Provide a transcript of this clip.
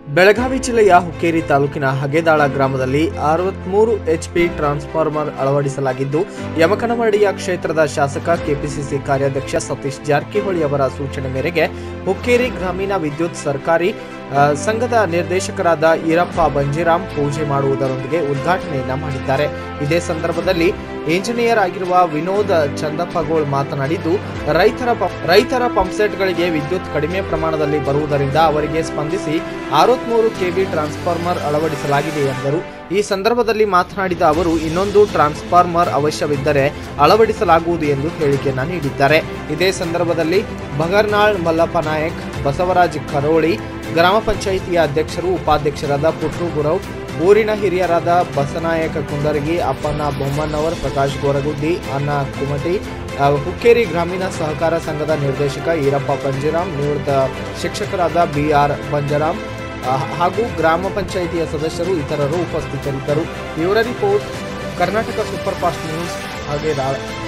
ಬೆಳಗಾವಿ ಜಿಲ್ಲೆಯ ಹುಕ್ಕೇರಿ ತಾಲೂಕಿನ ಹಗೆದಾಳ ಗ್ರಾಮದಲ್ಲಿ ಅರವತ್ಮೂರು ಎಚ್ಪಿ ಟ್ರಾನ್ಸ್ಫಾರ್ಮರ್ ಅಳವಡಿಸಲಾಗಿದ್ದು ಯಮಕನಮರಡಿಯ ಕ್ಷೇತ್ರದ ಶಾಸಕ ಕೆಪಿಸಿಸಿ ಕಾರ್ಯಾಧ್ಯಕ್ಷ ಸತೀಶ್ ಜಾರಕಿಹೊಳಿ ಅವರ ಸೂಚನೆ ಮೇರೆಗೆ ಹುಕ್ಕೇರಿ ಗ್ರಾಮೀಣ ವಿದ್ಯುತ್ ಸರ್ಕಾರಿ ಆ, ಸಂಘದ ನಿರ್ದೇಶಕರಾದ ಈರಪ್ಪ ಬಂಜಿರಾಮ್ ಪೂಜೆ ಮಾಡುವುದರೊಂದಿಗೆ ಉದ್ಘಾಟನೆಯನ್ನ ಮಾಡಿದ್ದಾರೆ ಇದೇ ಸಂದರ್ಭದಲ್ಲಿ ಇಂಜಿನಿಯರ್ ಆಗಿರುವ ವಿನೋದ್ ಚಂದಪ್ಪಗೋಳ್ ಮಾತನಾಡಿದ್ದು ರೈತರ ಪಂಪ್- ರೈತರ ಪಂಪ್ಸೆಟ್ಗಳಿಗೆ ವಿದ್ಯುತ್ ಕಡಿಮೆ ಪ್ರಮಾಣದಲ್ಲಿ ಬರುವುದರಿಂದ ಅವರಿಗೆ ಸ್ಪಂದಿಸಿ ಅರವತ್ಮೂರು ಕೆವಿ ಟ್ರಾನ್ಸ್ಫಾರ್ಮರ್ ಅಳವಡಿಸಲಾಗಿದೆ ಎಂದರು ಈ ಸಂದರ್ಭದಲ್ಲಿ ಮಾತನಾಡಿದ ಅವರು ಇನ್ನೊಂದು ಟ್ರಾನ್ಸ್ಫಾರ್ಮರ್ ಅವಶ್ಯವಿದ್ದರೆ ಅಳವಡಿಸಲಾಗುವುದು ಎಂದು ಹೇಳಿಕೆಯನ್ನ ನೀಡಿದ್ದಾರೆ ಇದೇ ಸಂದರ್ಭದಲ್ಲಿ ಬಗರ್ನಾಳ್ ಮಲ್ಲಪ್ಪ ನಾಯಕ್ ಬಸವರಾಜ್ ಕರೋಳಿ ಗ್ರಾಮ ಪಂಚಾಯಿತಿಯ ಅಧ್ಯಕ್ಷರು ಉಪಾಧ್ಯಕ್ಷರಾದ ಪುಟ್ರು ಗುರವ್ ಊರಿನ ಹಿರಿಯರಾದ ಬಸನಾಯಕ ಕುಂದರಗಿ ಅಪ್ಪಣ್ಣ ಬೊಮ್ಮಣ್ಣವರ್ ಪ್ರಕಾಶ್ ಗೋರಗುಡ್ಡಿ ಅನ್ನ ಕುಮಟಿ ಆ, ಹುಕ್ಕೇರಿ ಗ್ರಾಮೀಣ ಸಹಕಾರ ಸಂಘದ ನಿರ್ದೇಶಕ ಈರಪ್ಪ ಬಂಜರಾಮ್ ನಿವೃತ್ತ ಶಿಕ್ಷಕರಾದ ಬಿ ಆರ್ ಬಂಜರಾಮ್ ಆ, ಹಾಗೂ ಗ್ರಾಮ ಪಂಚಾಯಿತಿಯ ಸದಸ್ಯರು ಇತರರು ಉಪಸ್ಥಿತರಿದ್ದರು ಇವರ report Karnataka super fast news ಹಾಗೆ ರಾ-